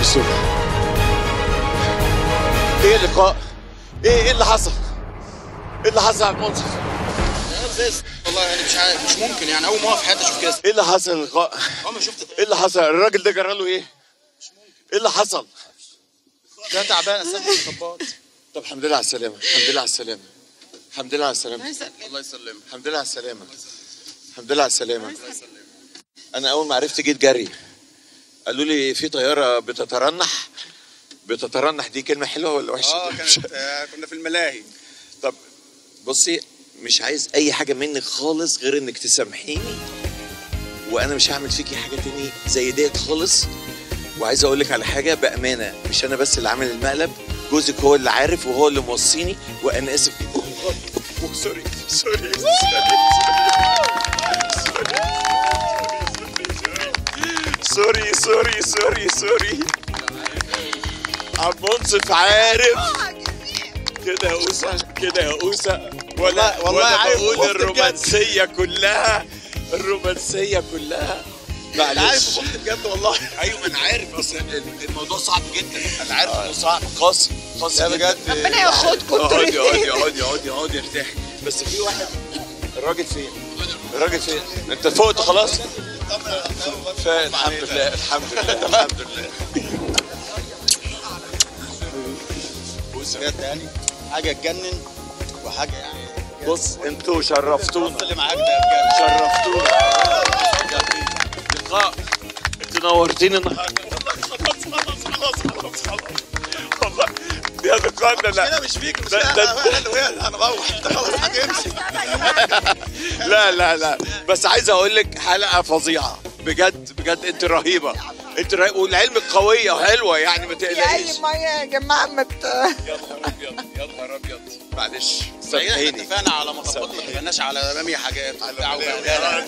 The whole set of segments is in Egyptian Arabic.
الصبح ايه اللقاء ايه ايه اللي حصل ايه اللي حصل يا عبد المنصف والله يعني مش عارف مش ممكن يعني اول مره في حياتي اشوف كده ايه اللي حصل اللقاء عمري ما شفت ايه اللي حصل الراجل ده جرى له ايه ايه اللي حصل ده تعبان اساسا مش ظباط طب الحمد لله على السلامه الحمد لله على السلامه الحمد لله على السلامه الله يسلمك الحمد لله على السلامه الحمد لله على السلامه انا اول ما عرفت جيت جري قالوا لي في طياره بتترنح بتترنح دي كلمه حلوه ولا وحشه اه كانت آه، كنا في الملاهي طب بصي مش عايز اي حاجه منك خالص غير انك تسامحيني وانا مش هعمل فيكي حاجه تاني زي ديت خالص وعايز اقول لك على حاجه بامانه مش انا بس اللي عامل المقلب جوزك هو اللي عارف وهو اللي موصيني وانا اسف سوري سوري سوري سوري سوري سوري عم منصف عارف كده يا اوسه كده يا اوسه ولا والله- والله ولا عارف بقول خفت بجد. الرومانسيه كلها الرومانسيه كلها انا عارف معلش خفت بجد والله ايوه ما انا عارف بس الموضوع صعب جدا انا عارف انه صعب قاسي قاسي لا جدا. بجد ربنا ياخدكم انتوا اقعدي اقعدي الاتنين. اقعدي اقعدي اقعدي ارتاحي بس في واحد الراجل فين؟ الراجل فين؟ انت فقت خلاص؟ فالحمد لله الحمد لله الحمد لله بجد يعني حاجه تجنن وحاجه يعني بص انتوا شرفتونا الصف اللي معاك ده بجد شرفتونا لقاء انت نورتيني النهارده خلاص خلاص خلاص خلاص خلاص والله يا لقاءنا لا كده مش فيك مش ده- لا ده- انا اللي وقعت هنروح انت خلاص هتمشي لا لا لا بس عايز اقول لك حلقه فظيعه بجد بجد انت رهيبه انت رهيبة والعلم قويه وحلوه يعني ما يا تقلقيش اي ميه يا جماعه ما ت- يا نهار ابيض يا نهار ابيض معلش احنا سامحيني اتفقنا على مطبات ما اتفقناش على رمي حاجات وبتاع لا، وبهدله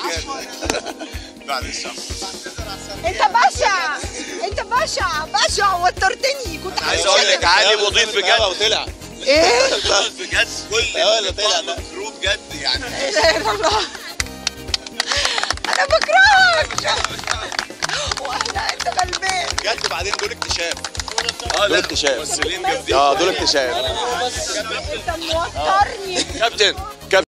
معلش انت بشع انت بشع بشع وترتني كنت عايز اقول لك علي مضيف بجد وطلع ايه بجد كل اه، اللي طلع اللي ده. مكروه بجد يعني لا اله الا الله انا بكرهك واحنا انت غلبان بجد بعدين دول اكتشاف اه دول اكتشاف ممثلين جامدين اه دول اكتشاف انت موترني كابتن